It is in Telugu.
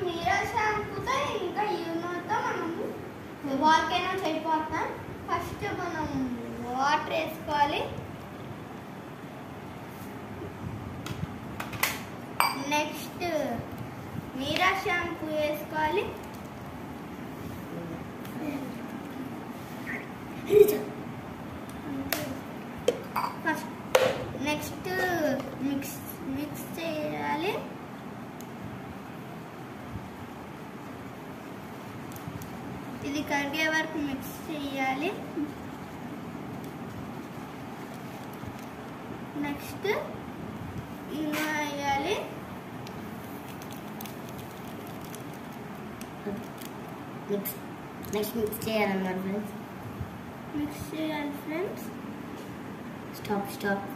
మీరా షాంపూతో ఇంకా యూనోతో మనము వాల్కైనాస్ అయిపోతాం ఫస్ట్ మనం వాటర్ వేసుకోవాలి నెక్స్ట్ మీరా షాంపూ వేసుకోవాలి ఫస్ట్ నెక్స్ట్ మిక్స్ మిక్స్ చేయాలి ఇది కరిగే వరకు మిక్స్ చేయాలి నెక్స్ట్ ఇలా వేయాలి మిక్స్ నెక్స్ట్ మిక్స్ చేయాలన్నమాట ఫ్రెండ్స్ మిక్స్ చేయాలి ఫ్రెండ్స్ స్టాప్ స్టాప్